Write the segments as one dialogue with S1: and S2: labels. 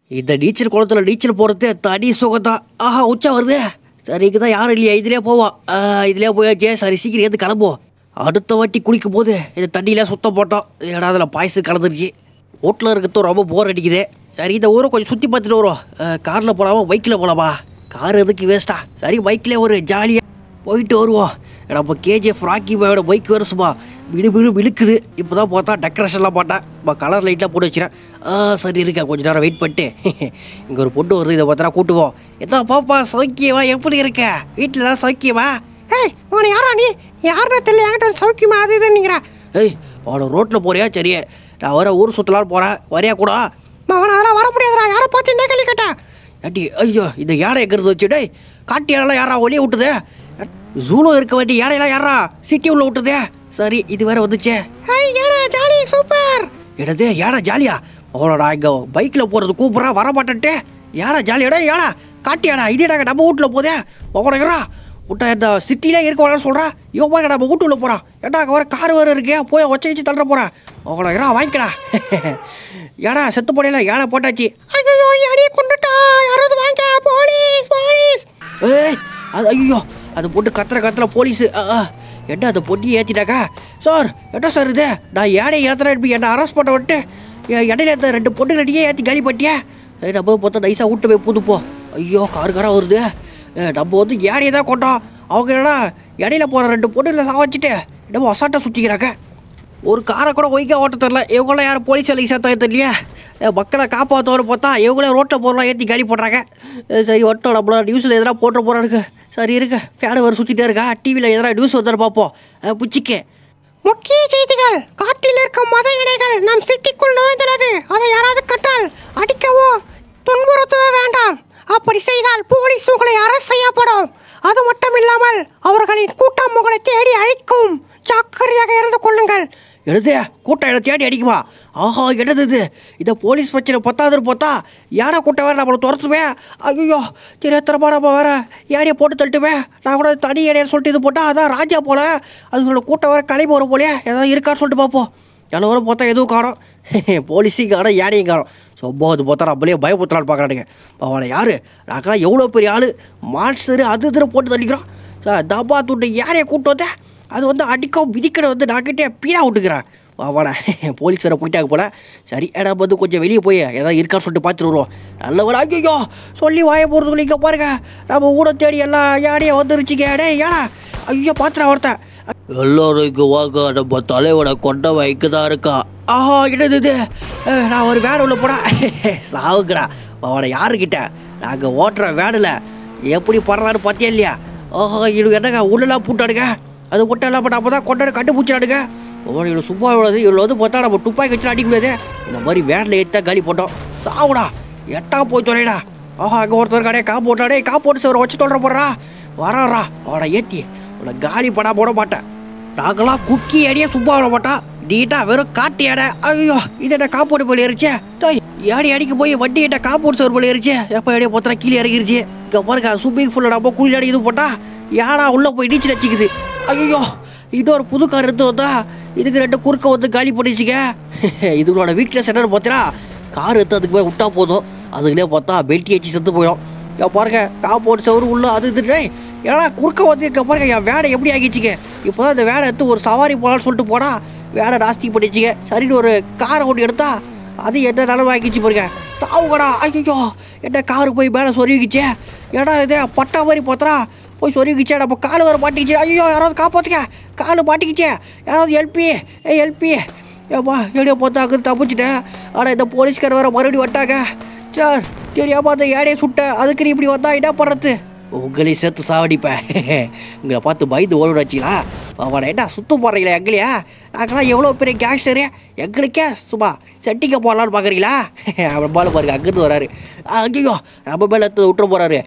S1: இந்த நீச்சல் குளத்துல நீச்சல் போகிறது தனி சுகத்தான் ஆஹா உச்சா வருது சரி இங்கே தான் யாரும் இல்லையா இதுலேயே போவோம் ஆ, இதுலேயே போயாச்சே சரி சீக்கிரம் ஏற்று கிளம்புவோம் அடுத்த வாட்டி குளிக்கும் போது இந்த தண்ணியில் சுத்தம் போட்டோம் ஏடா அதில் பாயசம் கலந்துருச்சு வீட்டில் இருக்கிறது ரொம்ப போர் அடிக்குது சரி இந்த ஊரை கொஞ்சம் சுற்றி பார்த்துட்டு வரும் காரில் போகலாமா பைக்கில் போகலாமா கார் எதுக்கு வேஸ்ட்டா சரி பைக்கில் ஒரு ஜாலியாக போயிட்டு வருவோம் நம்ம கேஜிஎஃப் ராக்கி பாயோட பைக் வேறு சும்மா விடு விடு விழுக்குது இப்போ தான் பார்த்தா டெக்கரேஷன்லாம் போட்டேன் இப்போ கலர் லைட்லாம் போட்டு வச்சுறேன் ஆ சரி இருக்கா கொஞ்ச நேரம் வெயிட் பண்ணிட்டு இங்கே ஒரு பொண்ணு வருது இதை பார்த்தா கூட்டுவோம் எதா பாப்பா சௌக்கியமா எப்படி இருக்க வீட்டில் சௌக்கியமா
S2: ஏய் உன யாரா நீ யாருன்னு தெரியல என்கிட்ட வந்து சௌக்கியமா அது இதுன்னுங்கிற
S1: ஏய் அவனை ரோட்டில் போறியா சரி நான் வர ஊர் சுற்றலான்னு போகிறேன் வரியா கூட
S2: அவன் அதெல்லாம் வர முடியாதுடா யாரை பார்த்து என்ன கேள்வி கேட்டேன்
S1: ஏட்டி ஐயோ இந்த யானை எங்கிறது வச்சு டேய் காட்டு யானைலாம் யாரா ஒளிய விட்டுதே ஜூலோ இருக்க வேண்டிய யானையெல்லாம் யாரா சிட்டி உள்ள விட்டுதே சரி இது வேற வந்துச்சே
S2: ஏய் ஏடா ஜாலி சூப்பர்
S1: என்னது ஏடா ஜாலியா அவனோட இங்கே பைக்கில் போகிறது கூப்பிட்றா வர மாட்டேன்ட்டு ஏடா ஜாலியாடா ஏடா காட்டியாடா இதேடா நம்ம வீட்டில் போதே உனக்குறா விட்டா இந்த சிட்டிலே இருக்க வேணாம்னு சொல்கிறா இவன் போய் நம்ம வீட்டுள்ள போகிறான் ஏடா அங்கே வர கார் வேறு இருக்கே போய் ஒச்சை வச்சு தள்ளுற போகிறான் உனக்குறா வாங்கிக்கடா ஏடா செத்து போடையில ஏடா போட்டாச்சு
S2: ஐயோ யாரையே கொண்டுட்டா யாராவது வாங்க போலீஸ் போலீஸ்
S1: ஏய் அது ஐயோ அது போட்டு கத்துற கத்துற போலீஸு என்ன அந்த பொட்டியை ஏற்றிட்டாக்கா சார் என்ன சார் இது நான் யானை ஏற்றுறேன் இப்போ என்னை அரெஸ்ட் பண்ண விட்டு என் இடையில இந்த ரெண்டு பொண்ணுகளடியே ஏற்றி காலி பண்ணிட்டியா ஏய், நம்ம பார்த்தா நைஸாக விட்டு போய் புதுப்போ ஐயோ கார் காராக வருது ஏய், நம்ம வந்து யானையை தான் கொண்டோம் அவங்க என்னடா இடையில போகிற ரெண்டு பொண்ணுகளை சாவச்சிட்டு என்னமோ அசால்ட்டாக சுற்றிக்கிறாங்க ஒரு காரை கூட ஒய்க்கா ஓட்ட தெரில இவங்களாம் யாரும் போலீஸ் வேலைக்கு சேர்த்தாங்க தெரியலையா அஹ் மக்களை காப்பாற்றுவாரு பார்த்தா இவங்களே ரோட்டில் போகிறலாம் ஏற்றி காலி போடுறாங்க அஹ் சரி ஒட்டம் நம்மள நியூஸில் எதனா போட்டு போகிறானுங்க சரி இருக்க ஃபேனு வர சுற்றிட்டே இருக்கா டிவியில் எதனா நியூஸ் வருதான்னு பார்ப்போம் அஹ் புச்சிக்கு
S2: முக்கிய செய்திகள் காட்டில் இருக்கும் மத இணைகள் நம் சிட்டிக்குள் நுழைந்துள்ளது அதை யாராவது கண்டால் அடிக்கவோ துன்புறுத்தவோ வேண்டாம் அப்படி செய்தால் போலீஸ் உங்களை அரசு செய்யப்படும் அது மட்டும் இல்லாமல் அவர்களின் கூட்டம் உங்களை தேடி அழிக்கும் ஜாக்கிரதையாக இருந்து கொள்ளுங்கள்
S1: எழுது கூட்டம் என்னை தேடி அடிக்குமா ஆஹா என்னது இது இதை போலீஸ் பிரச்சனை பத்தாதுன்னு பார்த்தா யானை கூட்டம் வேறு நம்மளை துரத்துவேன் ஐயோ தெரியாத்தரமா நம்ம வேற யானையை போட்டு தள்ளிட்டுவேன் நான் கூட தனி யானையை சொல்லிட்டு இது போட்டால் அதான் ராஜா போல அதுங்களோட கூட்டம் வேறு கிளம்பி வரும் போலயே ஏதாவது இருக்கான்னு சொல்லிட்டு பார்ப்போம் எல்லாரும் பார்த்தா எதுவும் காணும் போலீஸையும் காணும் யானையும் காணும் ரொம்ப அது பார்த்தா நம்மளே பயமுத்துறான்னு பார்க்குறானுங்க அவனை யார் நாங்களாம் எவ்வளோ பெரிய ஆள் மான்ஸ்டரு அது இதுன்னு போட்டு தள்ளிக்கிறோம் சார் தப்பா துண்டு யானையை கூட்டு வந்தேன் அது வந்து அடிக்கவும் மிதிக்கடை வந்து நாக்கிட்டே பீனா விட்டுக்கிறேன் வாடா போலீஸ் வேறு போயிட்டாங்க போல சரி ஏடா வந்து கொஞ்சம் வெளியே போய் ஏதாவது இருக்கான்னு சொல்லிட்டு பார்த்துட்டு வருவோம் நல்ல ஐயோ சொல்லி வாய போகிறது சொல்லி இங்கே பாருங்க நம்ம ஊட தேடி எல்லாம் யானையை வந்துருச்சுங்க டேய் ஏடா ஐயோ பார்த்துறேன் ஒருத்தன் எல்லாரும் இங்கே வாங்க நம்ம தலைவனை கொண்ட வைக்க தான் இருக்கா ஆஹா என்னது இது அஹ், நான் ஒரு வேன் உள்ள போனா சாவுங்கடா அவனை யாருக்கிட்ட நாங்கள் ஓட்டுற வேனில் எப்படி படுறான்னு பார்த்தியா இல்லையா ஆஹா இது என்னங்க உள்ளெல்லாம் பூட்டாடுங்க அது மட்டும் இல்லாமல் நம்ம தான் கொண்டாடு கண்டுபிடிச்சாடுங்க அவன் இவ்வளோ சும்மா இவ்வளோ இவ்வளோ வந்து பார்த்தா நம்ம துப்பாக்கி வச்சு அடிக்க முடியாது இந்த மாதிரி வேனில் ஏற்றா காலி போட்டோம் சாவுடா எட்டா போய் தொலைடா ஆஹா அங்கே ஒருத்தர் கடையே காப்பு போட்டாடே காப்பு போட்டு சார் வச்சு தொல்ற போடுறா வராறா அவனை ஏற்றி உன்னை காலி படா போட மாட்டேன் நாங்களாம் குக்கி அடியே சும்மா விட மாட்டோம் நீட்டா வெறும் காட்டு எடை ஐயோ இது என்ன காப்போட்டு போல ஏறிச்சே டேய் ஏடி அடிக்க போய் வண்டி கிட்ட காப்போட்டு சோறு போல ஏறிச்சு எப்போ எடையே போத்தா கீழே இறங்கிருச்சு இங்கே பாருங்க ஸ்விம்மிங் ஃபுல்ல நம்ம குழி அடி இது போட்டா யானா உள்ளே போய் நீச்சல் வச்சுக்குது ஐயோ இன்னொரு புது கார் எடுத்து வந்தா இதுக்கு ரெண்டு குறுக்க வந்து காலி பண்ணிச்சுங்க இதுங்களோட வீக்னஸ் என்னன்னு பார்த்தீங்கன்னா கார் எடுத்து அதுக்கு போய் விட்டா போதும் அதுக்குள்ளே பார்த்தா பெல்ட்டி வச்சு செத்து போயிடும் ஏன் பாருங்க காம்பவுண்ட் சவுறு உள்ள அது இது டேய் ஏன்னா குறுக்க வந்து இங்கே பாருங்க என் வேலை எப்படி ஆகிச்சுங்க இப்போ தான் இந்த வேலை எடுத்து ஒரு சவாரி போகலான்னு சொல்லிட்டு போனா வேலை நாஸ்தி பண்ணிச்சுங்க சரின்னு ஒரு காரை ஒன்று எடுத்தா அது என்ன நிலவு ஆகிச்சு பாருங்க சாவுகடா ஐயோ என்ன காரு போய் மேலே சொருவிக்கிச்சே ஏடா இது பட்டா மாதிரி போத்துறா போய் சொருவிக்கிச்சே நம்ம கால் வர மாட்டிக்கிச்சு ஐயோ யாராவது காப்பாற்றுங்க கால் மாட்டிக்கிச்சே யாராவது எல்பி ஏ எல்பி ஏப்பா எப்படியோ பார்த்தா அங்கே தப்பிச்சிட்டேன் ஆனால் இந்த போலீஸ்கார் வேறு மறுபடியும் வட்டாங்க சார் தெரியாம அந்த ஏடையை சுட்ட அதுக்கு நீ இப்படி வந்தா என்ன பண்ணுறது உங்களை சேர்த்து சாவடிப்பேன் உங்களை பார்த்து பயந்து ஓடுடாச்சிங்களா அவனை என்ன சுத்து போடுறீங்களா எங்களையா நாங்களாம் எவ்வளோ பெரிய கேங்ஸ்டரு எங்களுக்கே சும்மா செட்டிங்க போடலான்னு பார்க்குறீங்களா அவன் பால் பாருங்க அங்கேருந்து வராரு ஐயோ நம்ம மேலே எடுத்து விட்டுற போகிறாரு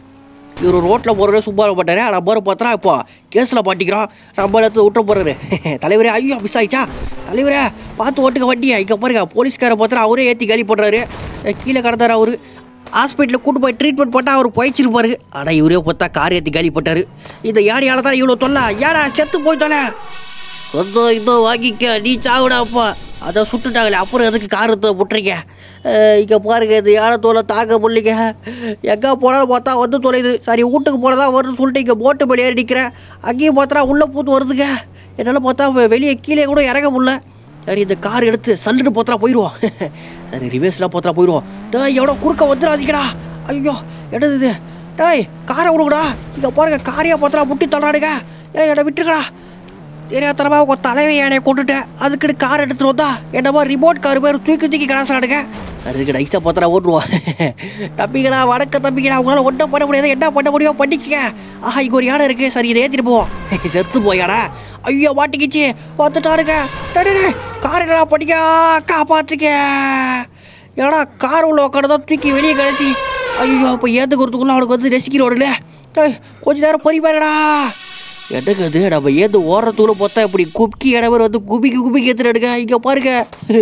S1: இவர் ரோட்டில் போகிறவரே சும்மா இருக்க மாட்டாரு ஆனால் போகிற பார்த்தா இப்போ கேஸில் மாட்டிக்கிறோம் நம்ம இடத்துல விட்டு போகிறாரு தலைவரே ஐயோ மிஸ் ஆயிடுச்சா தலைவரே பார்த்து ஓட்டுக்க வண்டியை இங்கே பாருங்க போலீஸ்காரை பார்த்தா அவரே ஏற்றி காலி பண்ணுறாரு கீழே கடந்தார் அவரு ஹாஸ்பிட்டலில் கூட்டு போய் ட்ரீட்மெண்ட் போட்டால் அவர் போயிச்சிருப்பாரு ஆனால் இவரே பார்த்தா கார் ஏற்றி காலி போட்டார் இந்த யானையால தான் இவ்வளோ தொல்லை ஏடா செத்து போயிட்டானே கொஞ்சம் இதோ வாங்கிக்க நீ சாவுடா அப்பா அதை சுட்டுட்டாங்களே அப்புறம் எதுக்கு கார் எடுத்து விட்றீங்க இங்கே பாருங்க இது யானை தோலை தாக்க முடியலைங்க எங்கே போனாலும் பார்த்தா வந்து தொலையுது சரி வீட்டுக்கு போனதா வருதுன்னு சொல்லிட்டு இங்கே போட்டு மேலே ஏறி நிற்கிறேன் அங்கேயும் பார்த்தா உள்ளே பூத்து வருதுங்க என்னால் பார்த்தா வெளியே கீழே கூட இறங்க முடியல சரி இந்த கார் எடுத்து சல்லுன்னு போத்தரா போயிடுவோம் சரி ரிவேர்ஸ்லாம் போத்தரா போயிடுவோம் டேய் எவ்வளோ குறுக்க வந்துடாதீங்கடா ஐயோ என்னது இது டேய் காரை விடுங்கடா இங்கே பாருங்க காரையா போத்தரா முட்டி தள்ளாடுங்க ஏய் என்னை விட்டுருக்கடா தெரியாதனமா உங்கள் தலைவை யானையை கொண்டுட்டேன் அதுக்குன்னு கார் எடுத்துட்டு வந்தா என்னமோ ரிமோட் கார் பேர் தூக்கி தூக்கி கிடாசாடுங்க அதுக்கு நைஸாக பத்திரா ஓட்டுருவோம் தம்பிங்களா வணக்கம் தம்பிங்களா உங்களால் ஒன்றும் பண்ண முடியாது என்ன பண்ண முடியுமோ பண்ணிக்கங்க ஆஹா இங்கே ஒரு யானை இருக்குது சரி இதை ஏற்றிட்டு போவோம் செத்து போயாடா ஐயோ மாட்டிக்கிச்சு வந்துட்டாருங்க கார் என்னடா பண்ணிக்க காப்பாற்றுக்க ஏடா கார் உள்ள உட்காந்து தான் தூக்கி வெளியே கடைசி ஐயோ இப்போ ஏற்றுக்கிறதுக்குள்ள அவனுக்கு வந்து ரெசிக்கிறோடுல கொஞ்ச நேரம் பொறிப்பாருடா என்னங்க இது நம்ம ஏந்து ஓடுறதுக்குள்ள பார்த்தா இப்படி குப்கி இடவர் வந்து குபிக்கு குபிக்கு ஏற்றுடுங்க இங்கே பாருங்க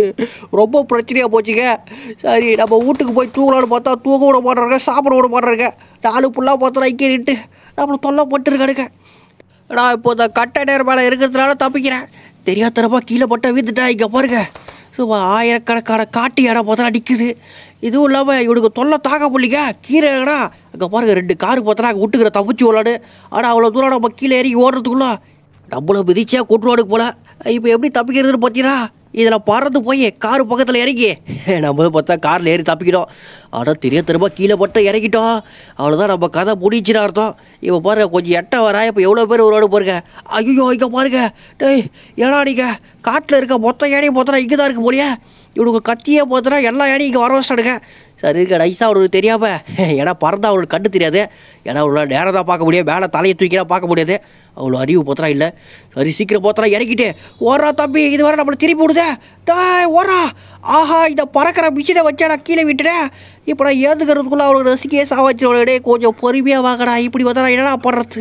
S1: ரொம்ப பிரச்சனையாக போச்சுங்க சரி நம்ம வீட்டுக்கு போய் தூங்கலான்னு பார்த்தா தூங்க விட மாட்டுறாங்க சாப்பிட விட மாட்டுறாங்க நாலு புல்லாக பார்த்தா இங்கே நின்று நம்மளை தொல்லை போட்டுருக்கானுங்க நான் இப்போ இந்த கட்டை நேர் மேலே இருக்கிறதுனால தப்பிக்கிறேன் தெரியாதனமா கீழே பட்ட வீந்துட்டா இங்கே பாருங்க சும்மா ஆயிரக்கணக்கான காட்டு இடம் பார்த்தா நிற்குது இதுவும் இல்லாமல் இவனுக்கு தொல்லை தாக்க முடியல கீழே இறங்கடா அங்கே பாருங்க ரெண்டு காரு பார்த்தா அங்கே விட்டுக்கிற தப்பிச்சு விளாடு ஆனால் அவ்வளோ தூரம் நம்ம கீழே இறங்கி ஓடுறதுக்குள்ள நம்மள மிதிச்சா கூட்டுவாடுக்கு போல இப்போ எப்படி தப்பிக்கிறதுன்னு பார்த்தீங்கன்னா இதில் பறந்து போய் காரு பக்கத்தில் இறங்கி நம்ம பார்த்தா காரில் ஏறி தப்பிக்கிட்டோம் ஆனால் தெரிய திரும்ப கீழே பட்டு இறங்கிட்டோம் அவ்வளோதான் நம்ம கதை முடிச்சுன்னு அர்த்தம் இப்போ பாருங்க கொஞ்சம் எட்ட வரா இப்போ எவ்வளோ பேர் ஒரு பாருங்க ஐயோ இங்கே பாருங்க டேய் ஏடா நீங்கள் காட்டில் இருக்க மொத்த யானையும் பார்த்தா இங்கே தான் இருக்கு போலியே இவனுக்கு கத்தியே பார்த்தனா எல்லா யானையும் இங்கே வர வச்சிட்டானுங்க சரி இருக்க நைஸாக அவனுக்கு தெரியாம ஏன்னா பறந்தா அவனுக்கு கண்டு தெரியாது ஏன்னா அவளோட நேரம் தான் பார்க்க முடியாது மேலே தலையை தூக்கிலாம் பார்க்க முடியாது அவ்வளோ அறிவு போத்தரா இல்லை சரி சீக்கிரம் போத்தரா இறக்கிட்டு ஓடுறா தம்பி இது வரை நம்மளை திருப்பி விடுதே டாய் ஓடுறா ஆஹா இந்த பறக்கிற மிஷினை வச்சா நான் கீழே விட்டுட்டேன் இப்போ நான் ஏந்துக்கிறதுக்குள்ளே அவளுக்கு ரசிக்கே சாவச்சிரோடே கொஞ்சம் பொறுமையாக வாங்கடா இப்படி வந்தா என்னடா பண்ணுறது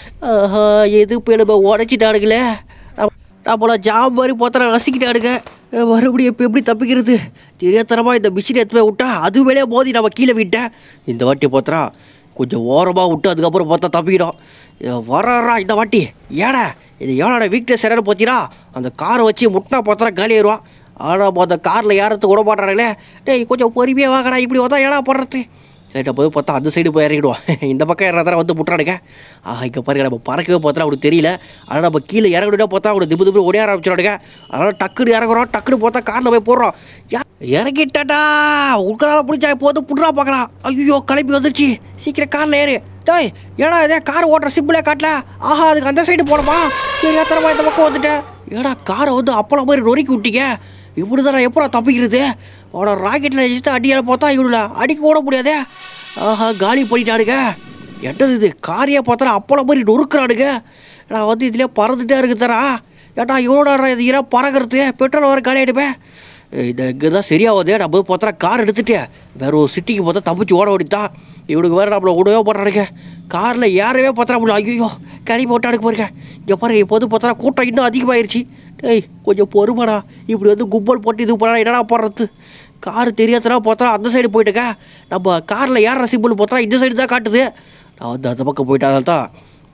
S1: ஆஹா எது பெருமை உடச்சிட்டானுங்களே நம்மள ஜாப் மாதிரி போத்தர ரசிக்கிட்டானுங்க அஹ் மறுபடியும் இப்போ எப்படி தப்பிக்கிறது தெரியாதனமாக இந்த மிஷினை எடுத்து போய் விட்டா அது மேலே மோதி நம்ம கீழே விட்டேன் இந்த வாட்டி போத்தரா கொஞ்சம் ஓரமாக விட்டு அதுக்கப்புறம் பார்த்தா தப்பிக்கிடும் அஹ் வர்றாரா இந்த வாட்டி ஏடா இது ஏடாட வீக்னஸ் என்னன்னு பார்த்தீங்கன்னா அந்த காரை வச்சு முட்டினா பார்த்தா காலி ஆயிடுவான் ஆனால் அந்த காரில் யாரத்து விட மாட்டாங்களே டேய் கொஞ்சம் பொறுமையாக வாங்கடா இப்படி வந்தா ஏடா போடுறது சரி போய் பார்த்தா அந்த சைடு போய் இறங்கிடுவோம் இந்த பக்கம் இறங்குறதா வந்து முட்டுறானுங்க ஆஹா இங்கே பாருங்க நம்ம பறக்கவே பார்த்தா அவனுக்கு தெரியல ஆனால் நம்ம கீழே இறங்கிட்டா பார்த்தா அவனுக்கு திப்பு திப்பு ஓடிய ஆரம்பிச்சிடானுங்க அதனால் டக்குன்னு இறங்குறோம் டக்குன்னு பார்த்தா காரில் போய் போடுறோம் யா- இறங்கிட்டாடா உங்களால் பிடிச்சா இப்போ வந்து புட்றா பார்க்கலாம் ஐயோ கிளம்பி வந்துருச்சு சீக்கிரம் காரில் ஏறு டேய் ஏடா இதே கார் ஓட்டுற சிம்பிளே காட்டல ஆஹா அதுக்கு அந்த சைடு போனோமா தெரியாதனமா இந்த பக்கம் வந்துட்டேன் ஏடா காரை வந்து அப்பளம் மாதிரி நொறுக்கி விட்டீங்க இப்படி தான் எப்படா தப்பிக்கிறது அவனோட ராக்கெட்டில் வச்சுட்டு அடியால் பார்த்தா இவனுல அடிக்க கூட முடியாதே ஆஹா காலி பண்ணிட்டானுங்க என்னது இது காரியா பார்த்தா அப்பளம் மாதிரி நொறுக்குறானுங்க நான் வந்து இதுலேயே பறந்துட்டே இருக்கு தரா ஏட்டா இவனோட இது இரா பறக்கிறது பெட்ரோல் வர காலி ஆகிடுப்பேன் இந்த இங்கே தான் சரியாகுது நம்ம போய் பார்த்தா கார் எடுத்துட்டு வேற ஒரு சிட்டிக்கு பார்த்தா தப்பிச்சு ஓட ஓடித்தான் இவனுக்கு வேறு நம்மளை விடவே போடுறானுங்க காரில் யாரவே பார்த்தா நம்மள ஐயோ கிளம்பி ஓட்டானுக்கு போயிருக்க இங்கே பாருங்க இப்போ வந்து பார்த்தா கூட்டம் இன்னும் அதிகமாயிருச்சு டேய் கொஞ்சம் பொறுமாடா இப்படி வந்து கும்பல் போட்டு இது பண்ணா என்னடா போடுறது கார் தெரியாதனா பார்த்தா அந்த சைடு போயிட்டுக்க நம்ம காரில் ஏற சிம்பிள் பார்த்தா இந்த சைடு தான் காட்டுது நான் வந்து அந்த பக்கம் போயிட்டா தான்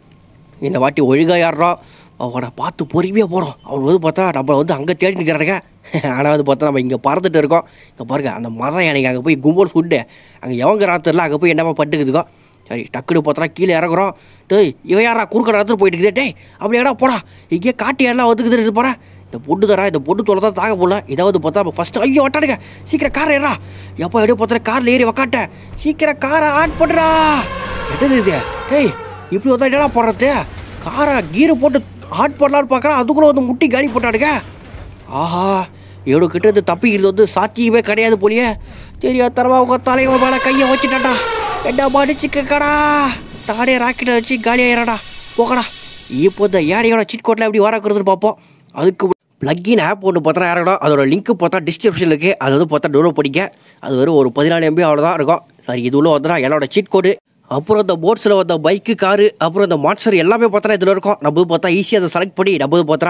S1: இந்த வாட்டி ஒழுங்காக ஏறுறோம் அவனை பார்த்து பொறுமையாக போகிறோம் அவன் வந்து பார்த்தா நம்மளை வந்து அங்கே தேடி நிற்கிறானுங்க ஆனால் வந்து பார்த்தா நம்ம இங்கே பறந்துட்டு இருக்கோம் இங்கே பாருங்க அந்த மரம் யானைக்கு அங்கே போய் கும்பல் சுட்டு அங்கே எவங்க ராத்திரில அங்கே போய் என்னமா பட்டுக்குதுக்கோ சரி டக்குனு பார்த்தா கீழே இறங்குறோம் டேய் இவன் யாரா குறுக்க நடத்துட்டு போயிட்டு இருக்குது டேய் அப்படி ஏடா போடா இங்கே காட்டு எல்லாம் வந்துக்குதுன்னு போகிறேன் இந்த பொண்ணு தரா இந்த பொண்ணு தொலை தான் தாங்க போடல இதாவது பார்த்தா ஃபஸ்ட்டு ஐயோ வட்டானுங்க சீக்கிரம் காரை ஏறா எப்போ எப்படியோ பார்த்தா காரில் ஏறி உக்காட்டேன் சீக்கிரம் காரை ஆட் பண்ணுறா என்னது இது டேய் இப்படி வந்தா என்னடா போடுறது காரை கீரை போட்டு ஆட் பண்ணலான்னு பார்க்குறேன் அதுக்குள்ளே வந்து முட்டி காலி போட்டானுங்க ஆஹா இவனு கிட்ட இருந்து தப்பிக்கிறது வந்து சாத்தியமே கிடையாது போலியே தெரியாதரமா உங்க தலைவன் மேலே கையை வச்சுட்டான்டா என்ன மடிச்சுக்கடா தானே ராக்கெட்டை வச்சு காலியாயிரடா போகடா இப்போ இந்த ஏனையோட சிட் கோட்டில் எப்படி வரக்குறதுன்னு பார்ப்போம் அதுக்கு ப்ளக்கின் ஆப் ஒன்று பார்த்தா இறங்கணும் அதோட லிங்க் பார்த்தா டிஸ்கிரிப்ஷனில் இருக்குது அது வந்து பார்த்தா டவுன்லோட் பண்ணிக்க அது வெறும் ஒரு பதினாலு எம்பி அவ்வளோதான் இருக்கும் சரி இது உள்ள வந்துடா என்னோட சீட் கோடு அப்புறம் இந்த போட்ஸில் வந்த பைக்கு காரு அப்புறம் இந்த மான்ஸ்டர் எல்லாமே பார்த்தா இதில் இருக்கும் நம்ம பார்த்தா ஈஸியாக அதை செலக்ட் பண்ணி நம்ம பார்த்தா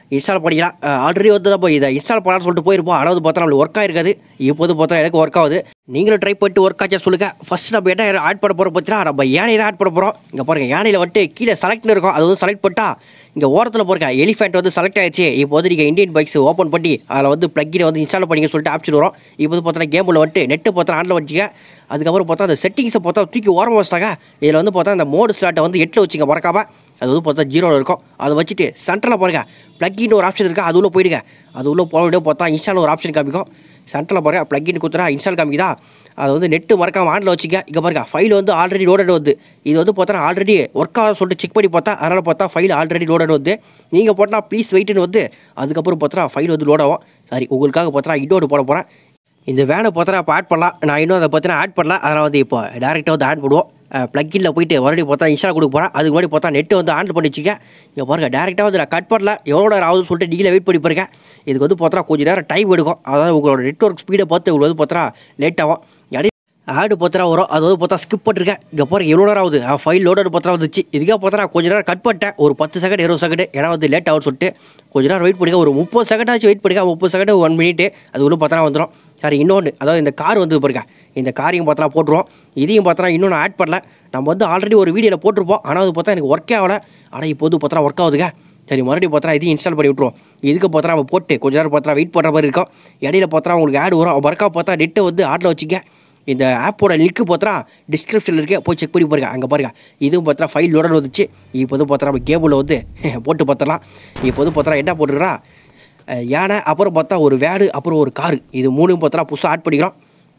S1: இன்ஸ்டால் பண்ணிக்கலாம் ஆல்ரெடி வந்து நம்ம இதை இன்ஸ்டால் பண்ணலாம்னு சொல்லிட்டு போயிருப்போம் ஆனால் வந்து பார்த்தா நம்மளுக்கு ஒர்க் ஆயிருக்காது இப்போது பார்த்தா எனக்கு ஒர்க் ஆகுது நீங்களும் ட்ரை பண்ணிட்டு ஒர்க் ஆச்சா சொல்லுங்கள் ஃபர்ஸ்ட் நம்ம என்ன ஆட் பண்ண போகிறோம் பார்த்தீங்கன்னா நம்ம யானையை தான் ஆட் பண்ண போகிறோம் இங்கே பாருங்கள் யானையில் வந்துட்டு கீழே செலக்ட்னு இருக்கும் அது வந்து செலக்ட் பண்ணிட்டா இங்கே ஓரத்தில் போயிருக்க எலிஃபென்ட் வந்து செலக்ட் ஆயிடுச்சு இப்போ வந்து நீங்கள் இந்தியன் பைக்ஸ் ஓப்பன் பண்ணி அதில் வந்து ப்ளக்கினை வந்து இன்ஸ்டால் பண்ணிக்க சொல்லிட்டு ஆப்ஷன் வரும் இப்போ வந்து பார்த்தா கேமில் வந்துட்டு நெட்டு பார்த்தா ஆனில் வச்சுக்க அதுக்கப்புறம் பார்த்தா அந்த செட்டிங்ஸை பார்த்தா தூக்கி ஓரமாக வச்சிட்டாங்க இதில் வந்து பார்த்தா அந்த மோடு ஸ்லாட்டை வந்து எட்டில் வச்சுங்க மறக்காம அது வந்து பார்த்தா ஜீரோவில் இருக்கும் அதை வச்சுட்டு சென்டரில் பாருங்க ப்ளக்கின் ஒரு ஆப்ஷன் இருக்கா அது உள்ள போயிடுங்க அது உள்ள போக விட பார்த்தா இன்ஸ்டால் ஒரு ஆப்ஷன் காமிக்கும் சென்டரில் பாருங்க ப்ளக்கின் குத்துறா இன்ஸ்டால் காமிக்குதா அது வந்து நெட்டு மறக்காம ஆனில் வச்சுக்க இங்கே பாருங்க ஃபைல் வந்து ஆல்ரெடி லோடட் வந்து இது வந்து பார்த்தா ஆல்ரெடி ஒர்க் ஆக சொல்லிட்டு செக் பண்ணி பார்த்தா அதனால் பார்த்தா ஃபைல் ஆல்ரெடி லோடட் வந்து நீங்கள் போட்டால் ப்ளீஸ் வெயிட்னு வந்து அதுக்கப்புறம் பார்த்தா ஃபைல் வந்து லோட் ஆகும் சரி உங்களுக்காக பார்த்தா இன்னொன்று போட போகிறேன் இந்த வேனை பார்த்தா இப்போ ஆட் பண்ணலாம் நான் இன்னும் அதை பார்த்தா ஆட் பண்ணலாம் அதனால் வந்து இப்போ டேரெக்டாக வந்து ஆட் பண்ணுவோம் ப்ளக்கில் போயிட்டு மறுபடியும் பார்த்தா இன்ஸ்டால் கொடுக்க போகிறேன் அதுக்கு முன்னாடி பார்த்தா நெட்டு வந்து ஆன் பண்ணி வச்சுக்க இங்கே பாருங்கள் டேரெக்டாக வந்து நான் கட் பண்ணல எவ்வளோ நேரம் ஆகுதுன்னு சொல்லிட்டு நீங்களே வெயிட் பண்ணி பாருங்க இதுக்கு வந்து பார்த்தா கொஞ்சம் நேரம் டைம் எடுக்கும் அதாவது உங்களோட நெட்ஒர்க் ஸ்பீடை பார்த்து உங்களுக்கு வந்து பார்த்தா லேட் ஆகும் இடையில ஆடு பத்திரா வரும் அது வந்து பார்த்தா ஸ்கிப் பண்ணிருக்கேன் இங்கே பாருங்க எவ்வளோ நேரம் ஆகுது ஃபைல் லோடர் பத்திரா வந்துச்சு இதுக்காக பார்த்தா நான் கொஞ்ச நேரம் கட் பண்ணிட்டேன் ஒரு பத்து செகண்ட் இருபது செகண்ட் ஏன்னா வந்து லேட் ஆகும்னு சொல்லிட்டு கொஞ்ச நேரம் வெயிட் பண்ணிக்க ஒரு முப்பது செகண்ட் ஆச்சு வெயிட் பண்ணிக்க முப்பது செகண்ட் ஒன் மினிட் அது உள்ள பார்த்தா வந்துடும் சரி இன்னொன்று அதாவது இந்த கார் வந்து பாருங்க இந்த காரையும் பார்த்தா போட்டுருவோம் இதையும் பார்த்தா இன்னும் நான் ஆட் பண்ணல நம்ம வந்து ஆல்ரெடி ஒரு வீடியோவில் போட்டிருப்போம் ஆனால் அது பார்த்தா எனக்கு ஒர்க்கே ஆகலை ஆனால் இப்போ வந்து பார்த்தா ஒர்க் ஆகுதுங்க சரி மறுபடியும் பார்த்தா இதையும் இன்ஸ்டால் பண்ணி விட்ருவோம் இதுக்கு பார்த்தா நம்ம போட்டு கொஞ்ச நேரம் பார்த்தா வெயிட் பண்ணுற மாதிரி இருக்கும் இடையில பார்த்தா உங்களுக்கு ஆட் வரும் ஒர்க்காக பார்த்தா நெட்டை வந்து ஆட்டில் வச்சுக்க இந்த ஆப்போட லிங்க்கு பார்த்தா டிஸ்கிரிப்ஷனில் இருக்க போய் செக் பண்ணி பாருங்க அங்கே பாருங்க இதுவும் பார்த்தா ஃபைல் லோடன் வந்துச்சு இப்போ வந்து பார்த்தா நம்ம கேமில் வந்து போட்டு பார்த்தலாம் இப்போ வந்து பார்த்தா என்ன போட்டுருக்கா யானை அப்புறம் பார்த்தா ஒரு வேடு அப்புறம் ஒரு காரு இது மூணும் பார்த்தா புதுசாக ஆட் பண்ணிக்கிறோம்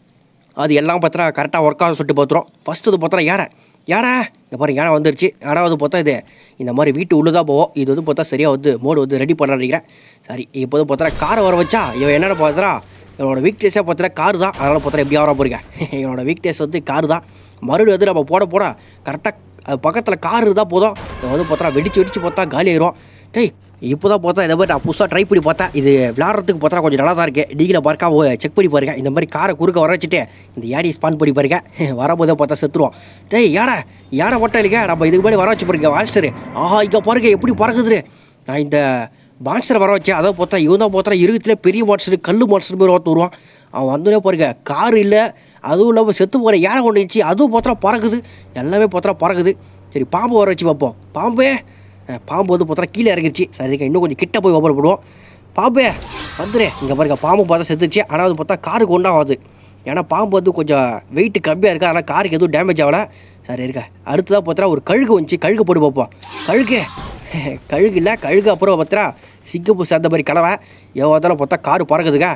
S1: அது எல்லாம் பார்த்தா கரெக்டாக ஒர்க் ஆகும் சொல்லிட்டு பார்த்துரும் ஃபஸ்ட்டு இது பார்த்தா யானை யானை இங்கே பாருங்க யானை வந்துருச்சு யானை வந்து பார்த்தா இது இந்த மாதிரி வீட்டு உள்ளே தான் போவோம் இது வந்து பார்த்தா சரியாக வந்து மோடு வந்து ரெடி பண்ண நினைக்கிறேன் சரி இப்போ வந்து பார்த்தா காரை வர வச்சா இவன் என்னென்ன பார்த்தா என்னோட வீக்னஸே பார்த்தா கார் தான் அதனால் பார்த்தா எப்படி வர போறீங்க என்னோட வீக்னஸ் வந்து கார் தான் மறுபடியும் வந்து நம்ம போட போட கரெக்டாக பக்கத்தில் கார் இருந்தால் போதும் இதை வந்து பார்த்தா வெடிச்சு வெடிச்சு பார்த்தா காலி ஆயிரும் டேய் இப்போ தான் பார்த்தா இந்த மாதிரி நான் புதுசாக ட்ரை பண்ணி பார்த்தேன் இது விளாட்றதுக்கு பார்த்தா கொஞ்சம் நல்லா தான் இருக்குது நீங்களே பார்க்காம செக் பண்ணி பாருங்க இந்த மாதிரி காரை குறுக்க வர வச்சுட்டு இந்த யானையை ஸ்பான் பண்ணி பாருங்க வரும்போதே பார்த்தா செத்துருவோம் டேய் யானை யானை மட்டும் இல்லைங்க நம்ம இதுக்கு முன்னாடி வர வச்சு பாருங்க மாஸ்டர் ஆஹா இங்கே பாருங்க எப்படி பறக்குது நான் இந்த மான்ஸ்டரை வர வச்சேன் அதை பார்த்தா இவன் தான் பார்த்தா இருகத்துல பெரிய மான்ஸ்டர் கல் மான்ஸ்டர் மாதிரி ஒருத்தர் வருவான் அவன் வந்தோடனே பாருங்க கார் இல்லை அதுவும் இல்லாமல் செத்து போகிற யானை கொண்டு வந்துச்சு அதுவும் பார்த்தா பறக்குது எல்லாமே பார்த்தா பறக்குது சரி பாம்பு வர வச்சு பார்ப்போம் பாம்பே அஹ், பாம்பு வந்து பார்த்தா கீழே இறங்கிடுச்சு சரிங்க இன்னும் கொஞ்சம் கிட்ட போய் ஓப்பன் பண்ணுவோம் பாம்பே வந்துரு இங்கே பாருங்க பாம்பு பார்த்தா செத்துச்சு ஆனால் அது பார்த்தா காருக்கு ஒன்றாகாது ஏன்னா பாம்பு வந்து கொஞ்சம் வெயிட் கம்மியாக இருக்குது ஆனால் காருக்கு எதுவும் டேமேஜ் ஆகலை சரி இருக்க அடுத்ததாக பார்த்தா ஒரு கழுகு வந்துச்சு கழுகு போட்டு பார்ப்போம் கழுகு கழுகு இல்லை கழுகு அப்புறம் பார்த்தா சிங்கப்பூர் சேர்ந்த மாதிரி கலவை எவ்வளோ வந்தாலும் பார்த்தா காரு பறக்குதுங்க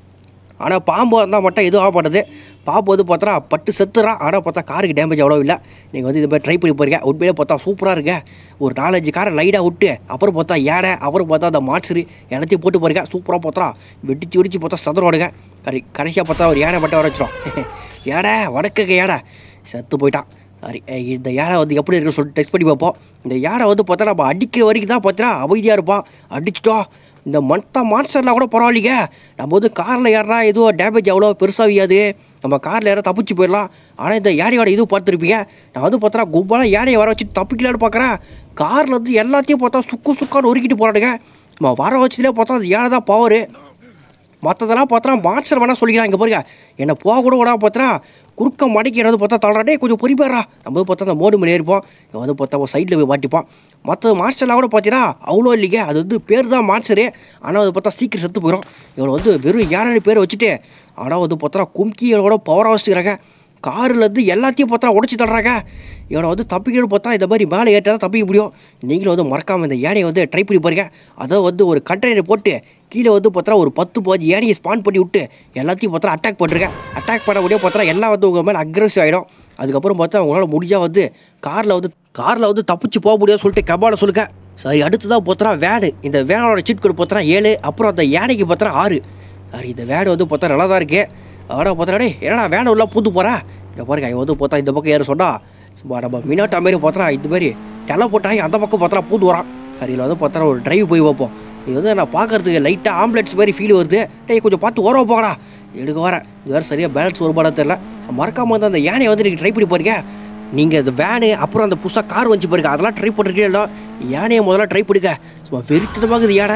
S1: ஆனால் பாம்பு இருந்தால் மட்டும் எதுவும் ஆகப்படுது பாம்பு வந்து பார்த்தா பட்டு செத்துறான் ஆனால் பார்த்தா காருக்கு டேமேஜ் அவ்வளோ இல்லை நீங்கள் வந்து இது மாதிரி ட்ரை பண்ணி போறீங்க உண்மையிலே பார்த்தா சூப்பராக இருக்க ஒரு நாலஞ்சு காரை லைட்டாக விட்டு அப்புறம் பார்த்தா யானை அப்புறம் பார்த்தா அந்த மாட்சரு எல்லாத்தையும் போட்டு போறீங்க சூப்பராக பார்த்தா வெடிச்சு வெடிச்சு பார்த்தா சதுரோடுங்க கரை கடைசியாக பார்த்தா ஒரு யானை மட்டும் வர வச்சிரும் யானை வடக்குங்க யானை செத்து போயிட்டான் சாரி இந்த யானை வந்து எப்படி இருக்குன்னு சொல்லிட்டு டெஸ்ட் பண்ணி பார்ப்போம் இந்த யானை வந்து பார்த்தா நம்ம அடிக்கிற வரைக்கும் தான் பார்த்தா அமைதியாக இருப்பான் அடிச்சிட்டோம் இந்த மற்ற மான்ஸ்டர்லாம் கூட பரவாயில்லைங்க நம்ம வந்து காரில் ஏறினா எதுவும் டேமேஜ் அவ்வளோ பெருசாகியாது நம்ம காரில் ஏற தப்பிச்சு போயிடலாம் ஆனால் இந்த யானையோட இதுவும் பார்த்துருப்பீங்க நான் வந்து பார்த்தா கும்பலாக யானையை வர வச்சு தப்பிக்கலான்னு பார்க்குறேன் காரில் வந்து எல்லாத்தையும் பார்த்தா சுக்கு சுக்கான்னு உருக்கிட்டு போகிறானுங்க நம்ம வர வச்சதுலேயே பார்த்தா அந்த யானை தான் பவரு மற்றதெல்லாம் பார்த்தா மான்ஸ்டர் வேணால் சொல்லிக்கலாம் இங்கே பாருங்க என்னை போக கூட விடாம பார்த்தா குறுக்க மடக்கி என்னது பார்த்தா தள்ளுறாடே கொஞ்சம் பொறிப்பாரா நம்ம வந்து பார்த்தா அந்த மோடு மேலே ஏறிப்போம் இவன் வந்து பார்த்தா சைடில் போய் மாட்டிப்போம் மற்ற மான்ஸ்டர்லாம் கூட பார்த்தீங்கன்னா அவ்வளோ இல்லைங்க அது வந்து பேர் தான் மான்ஸ்டரு ஆனால் அது பார்த்தா சீக்கிரம் செத்து போயிடும் இவனை வந்து வெறும் யானை பேர் வச்சுட்டு ஆனால் வந்து பார்த்தா கும்கியோட பவராக வச்சுக்கிறாங்க கார்லேருந்து எல்லாத்தையும் பார்த்தா உடச்சி தள்ளுறாங்க இவனை வந்து தப்பிக்கணும்னு பார்த்தா இந்த மாதிரி மேலே ஏற்ற தான் தப்பிக்க முடியும் நீங்களும் வந்து மறக்காமல் இந்த யானையை வந்து ட்ரை பண்ணி பாருங்க அதை வந்து ஒரு கண்டெய்னர் போட்டு கீழே வந்து பார்த்தா ஒரு பத்து பாஞ்சு யானையை ஸ்பான் பண்ணி விட்டு எல்லாத்தையும் பார்த்தா அட்டாக் பண்ணுறேங்க அட்டாக் பண்ண முடியும் பார்த்தா எல்லாம் வந்து உங்கள் மேலே அக்ரெசிவ் ஆகிடும் அதுக்கப்புறம் பார்த்தா உங்களால் முடிஞ்சால் வந்து காரில் வந்து காரில் வந்து தப்பிச்சு போக முடியாதுன்னு சொல்லிட்டு கபால சொல்லுங்க சரி அடுத்ததாக பார்த்தா வேனு இந்த வேனோட சீட் கோடு பார்த்தா ஏழு அப்புறம் அந்த யானைக்கு பார்த்தா ஆறு சரி இந்த வேன் வந்து பார்த்தா நல்லா தான் இருக்கு ஆனால் பார்த்தா டேய் என்னடா வேன் உள்ள பூத்து போகிறா இங்கே பாருங்க இவன் வந்து பார்த்தா இந்த பக்கம் ஏற சொன்னா சும்மா நம்ம மினாட்டா மாரி பார்த்தா இந்த மாதிரி டெலை போட்டாங்க அந்த பக்கம் பார்த்தா பூத்து வரான் சரி இதில் வந்து பார்த்தா ஒரு டிரைவ் போய் வைப்போம் இது வந்து நான் பார்க்கறதுக்கு லைட்டாக ஆம்புலன்ஸ் மாதிரி ஃபீல் வருது டேய் கொஞ்சம் பார்த்து ஓரமாக போகடா எடுக்க வரேன் இது வேறு சரியாக பேலன்ஸ் ஒரு பாடம் தெரில மறக்காம வந்து அந்த யானையை வந்து நீங்கள் ட்ரை பண்ணி போறீங்க நீங்கள் இந்த வேனு அப்புறம் அந்த புதுசாக கார் வந்துச்சு பாருங்க அதெல்லாம் ட்ரை பண்ணிருக்கீங்களோ யானையை முதல்ல ட்ரை பண்ணுங்க சும்மா வெறித்தனமாக இது யானை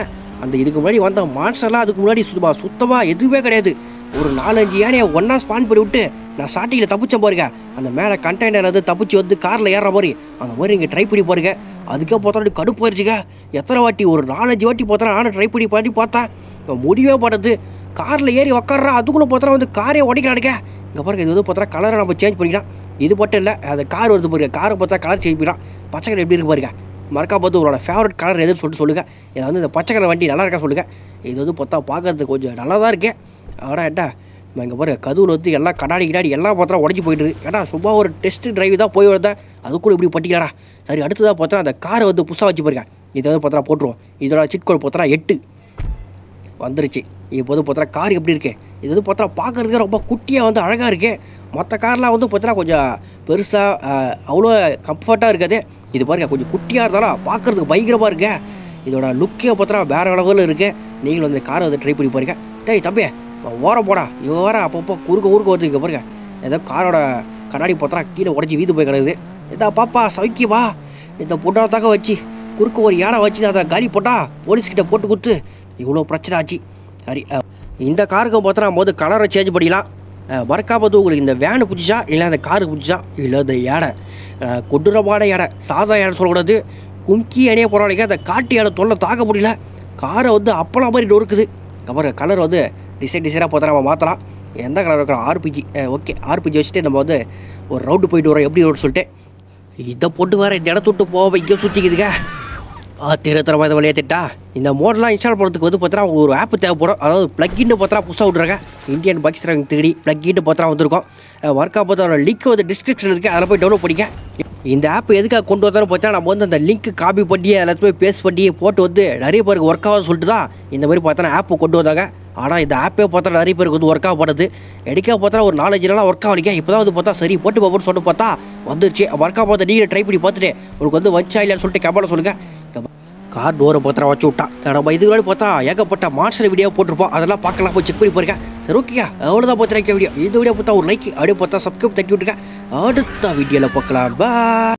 S1: அந்த இதுக்கு முன்னாடி வந்த மான்ஸ்டர்லாம் அதுக்கு முன்னாடி சுத்தமா சுத்தமாக எதுவுமே கிடையாது ஒரு நாலஞ்சு யானையை ஒன்றா ஸ்பான் பண்ணி விட்டு நான் ஸ்டார்டிங்கில் தப்பிச்சேன் பாருங்க அந்த மேலே கண்டெய்னர் வந்து தப்பிச்சு வந்து காரில் ஏறுற மாதிரி அந்த மாதிரி இங்கே ட்ரை பண்ணி பாருங்க அதுக்கே பார்த்தா கடுப்பு போயிருச்சுங்க எத்தனை வாட்டி ஒரு நாலஞ்சு வாட்டி பார்த்தா நானும் ட்ரை பண்ணி பண்ணி பார்த்தேன் இப்ப முடியவே மாட்டேது காரில் ஏறி உக்காடுறா அதுக்குள்ளே பார்த்தா வந்து காரே உடைக்கிறானுங்க இங்கே பாருங்க இது வந்து பார்த்தா கலரை நம்ம சேஞ்ச் பண்ணிக்கலாம் இது மட்டும் இல்லை அந்த கார் வருது பாருங்க காரை பார்த்தா கலர் சேஞ்ச் பண்ணிக்கலாம் பச்சை கலர் எப்படி இருக்கு பாருங்க மறக்கா பார்த்து உங்களோட ஃபேவரட் கலர் எதுன்னு சொல்லிட்டு சொல்லுங்கள் இதை வந்து இந்த பச்சை கலர் வண்டி நல்லா இருக்கா சொல்லுங்கள் இது வந்து பார்த்தா பார்க்கறதுக்கு கொஞ்சம் நல்லா தான் இருக்கேன் ஆனால் என்ன இங்கே பாருங்க கதவுல வந்து எல்லாம் கண்ணாடி கிடாடி எல்லாம் பார்த்தா உடஞ்சி போயிட்டு இருக்கு ஏன்னா சும்மா ஒரு டெஸ்ட் டிரைவ் தான் போய் வந்தேன் அதுக்குள்ள இப்படி பட்டிக்கலாடா சரி அடுத்ததாக பார்த்தா அந்த காரை வந்து புதுசாக வச்சு பாருங்க இதை வந்து பார்த்தா போட்டுருவோம் இதோட சிட் கோட் பார்த்தா எட்டு வந்துருச்சு இப்போ வந்து பார்த்தா கார் எப்படி இருக்கு இது வந்து பார்த்தா பார்க்கறதுக்கு ரொம்ப குட்டியாக வந்து அழகாக இருக்கு மற்ற கார்லாம் வந்து பார்த்தா கொஞ்சம் பெருசாக அவ்வளோ கம்ஃபர்ட்டாக இருக்காது இது பாருங்க கொஞ்சம் குட்டியாக இருந்தாலும் பார்க்கறதுக்கு பயங்கரமாக இருக்கு இதோட லுக்கே பார்த்தா வேற அளவில் இருக்கு நீங்களும் வந்து காரை வந்து ட்ரை பண்ணி பாருங்க டேய் தம்பி ஓரம் போடா இவன் வர அப்பப்போ குறுக்க ஊருக்கு வருது இங்கே பாருங்க ஏதோ காரோட கண்ணாடி பார்த்தா கீழே உடஞ்சி வீது போய் கிடக்குது இதா பாப்பா சவிக்கியமா இந்த பொண்ணாத்தாக்க வச்சு குறுக்க ஒரு யானை வச்சு அதை காலி போட்டா போலீஸ்கிட்ட போட்டு கொடுத்து இவ்வளோ பிரச்சனை ஆச்சு சரி அஹ், இந்த காருக்கு பார்த்தா போது கலரை சேஞ்ச் பண்ணிக்கலாம் அஹ், மறக்காம வந்து உங்களுக்கு இந்த வேனு பிடிச்சா இல்லை அந்த காரு பிடிச்சா இல்லை இந்த யானை அஹ், கொடூரமான யானை சாதா யானை சொல்லக்கூடாது கும்கி அணைய போகிறாங்க அந்த காட்டு யானை தொல்லை தாக்க முடியல காரை வந்து அப்பளம் மாதிரி நொறுக்குது அப்புறம் கலர் வந்து டிசைன் டிசைனாக பார்த்தா நம்ம மாற்றலாம் எந்த கலர் இருக்கிறோம் ஆர்பிஜி ஓகே ஆர்பிஜி வச்சுட்டு நம்ம வந்து ஒரு ரவுண்டு போயிட்டு வரோம் எப்படி வரும்னு சொல்லிட்டு இதை போட்டு வேற இந்த இடத்த விட்டு போக இங்கே சுற்றிக்குதுங்க ஆ திருத்தரமாக இதை விளையாட்டுட்டா இந்த மோடெலாம் இன்ஸ்டால் பண்ணுறதுக்கு வந்து பார்த்தா ஒரு ஆப் தேவைப்படும் அதாவது ப்ளக்கின்னு பார்த்தா புதுசாக விட்றாங்க இந்தியன் பைக்ஸ் ரேங்க் தேடி ப்ளக்கின்னு பார்த்தா வந்திருக்கும் ஒர்க் ஆப் பார்த்தா லிங்க் வந்து டிஸ்கிரிப்ஷன் இருக்குது அதில் போய் டவுன்லோட் பண்ணிக்க இந்த ஆப் எதுக்காக கொண்டு வந்தாலும் பார்த்தா நம்ம வந்து அந்த லிங்க் காப்பி பண்ணி எல்லாத்தையுமே பேஸ்ட் பண்ணி போட்டு வந்து நிறைய பேருக்கு ஒர்க் ஆகும்னு சொல்லிட்டு தான் இந்த மாதிரி பார்த்தா ஆப் கொண்டு வந்தாங்க ஆனால் இந்த ஆப்பே பார்த்தா நிறைய பேருக்கு வந்து ஒர்க் ஆகப்படுது எடுக்க பார்த்தா ஒரு நாலஞ்சு நாளாக ஒர்க் ஆகலிங்க இப்போ தான் வந்து பார்த்தா சரி போட்டு பார்ப்போம்னு சொல்லிட்டு பார்த்தா வந்துருச்சு ஒர்க் ஆக பார்த்து நீங்கள் ட்ரை பண்ணி பார்த்துட்டு உங்களுக்கு வந்து வச்சா இல்லைன்னு சொல்லிட்டு கமெண்ட்ல சொல்லுங்கள் கார் டோரை பத்திரம் வச்சு விட்டான் நம்ம இதுக்கு முன்னாடி பார்த்தா ஏகப்பட்ட மாஸ்டர் வீடியோ போட்டிருப்போம் அதெல்லாம் பார்க்கலாம் போய் செக் பண்ணி போயிருக்கேன் சரி ஓகேயா அவ்வளோதான் பார்த்துருக்க வீடியோ இந்த வீடியோ பார்த்தா ஒரு லைக் அப்படியே பார்த்தா சப்ஸ்கிரைப் தட்டி விட்டுருக்கேன் அடுத்த வீடியோவில் பார்க்கலாம் பா